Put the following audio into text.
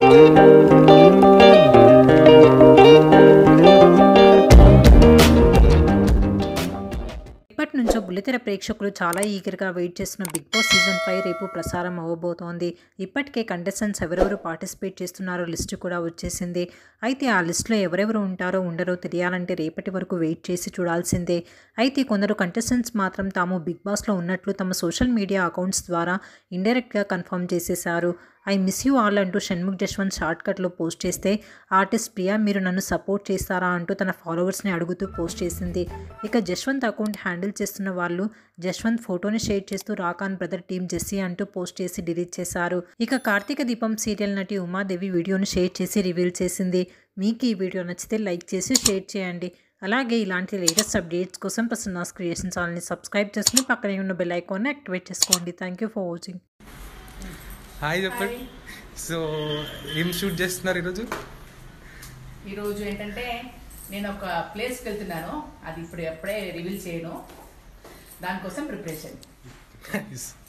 ఇప్పటి నుంచో బుల్లితెర ప్రేక్షకులు చాలా ఈగర్గా వెయిట్ చేస్తున్న బిగ్ బాస్ సీజన్ ఫైవ్ రేపు ప్రసారం అవ్వబోతోంది ఇప్పటికే కంటెస్టెంట్స్ ఎవరెవరు పార్టిసిపేట్ చేస్తున్నారో లిస్టు కూడా వచ్చేసింది అయితే ఆ లిస్టులో ఎవరెవరు ఉంటారో ఉండరో తెలియాలంటే రేపటి వరకు వెయిట్ చేసి చూడాల్సిందే అయితే కొందరు కంటెస్టెంట్స్ మాత్రం తాము బిగ్ బాస్లో ఉన్నట్లు తమ సోషల్ మీడియా అకౌంట్స్ ద్వారా ఇండైరెక్ట్గా కన్ఫర్మ్ చేసేశారు ఐ మిస్ యూ ఆల్ అంటూ షణ్ముఖ్ జశ్వంత్ షార్ట్కట్లో పోస్ట్ చేస్తే ఆర్టిస్ట్ ప్రియా మీరు నన్ను సపోర్ట్ చేస్తారా అంటూ తన ఫాలోవర్స్ని అడుగుతూ పోస్ట్ చేసింది ఇక జశ్వంత్ అకౌంట్ హ్యాండిల్ చేస్తున్న వాళ్ళు జశ్వంత్ ఫోటోని షేర్ చేస్తూ రాకాన్ బ్రదర్ టీమ్ జెస్సీ అంటూ పోస్ట్ చేసి డిలీట్ చేశారు ఇక కార్తీక దీపం సీరియల్ నటి ఉమాదేవి వీడియోను షేర్ చేసి రివీల్ చేసింది మీకు ఈ వీడియో నచ్చితే లైక్ చేసి షేర్ చేయండి అలాగే ఇలాంటి లేటెస్ట్ అప్డేట్స్ కోసం ప్రసన్నాస్ క్రియేషన్ ఛానల్ని సబ్స్క్రైబ్ చేసుకుని పక్కనే ఉన్న బెల్ ఐకాన్ని యాక్టివేట్ చేసుకోండి thank you for watching hi చెప్పండి సో ఏం షూట్ చేస్తున్నారు ఈరోజు ఈరోజు ఏంటంటే నేను ఒక ప్లేస్కి వెళ్తున్నాను అది ఇప్పుడు ఎప్పుడే రివీల్ చేయను దానికోసం ప్రిపరేషన్ Nice.